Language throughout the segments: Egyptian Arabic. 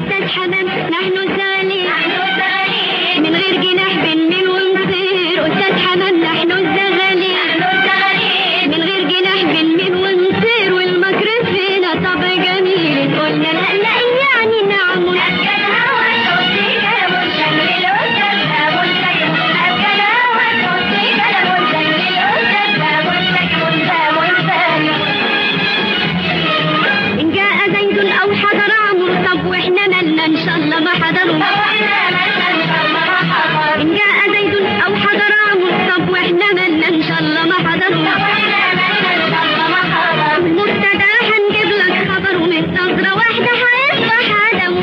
أستاذ حمام نحن الزغاليل من غير جناح بنميل ونطير أستاذ حمام نحن الزغاليل من غير جناح بنميل ونطير والمكر فينا طبع جميل قلنا لا لا يعني نعم إن جاء زيد أو حضر عمرو طب وإحنا مالنا إن شاء الله ما حضروا إن جاء زيد أو حضر عمرو طب وإحنا مالنا إن شاء الله ما حضروا مبتدا هنجيب لك خبر ومن نظرة واحدة هيصبح عدو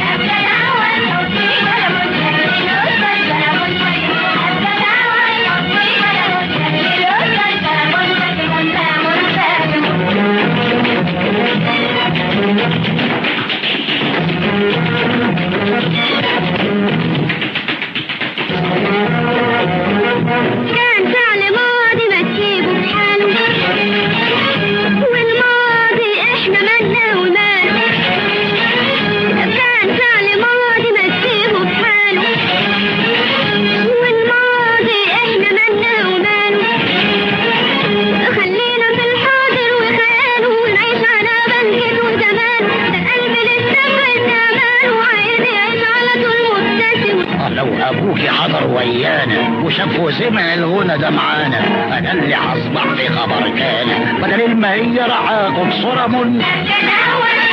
كان فعل ماضي ما تجيبه بحاله والماضي احنا مالنا وماله كان فعل ماضي ما تجيبه بحاله والماضي احنا مالنا وماله خلينا في الحاضر وخياله ونعيش على بلد وزمان ده قلب للسفر تعبان وعايز يعيش على طول مبتسم لو ابوك حضر ويانا وشاف وسمع الغنى ده معانا انا اللي هصبح في خبر كان بدل ما هي راح اخد صورة من لا لا لا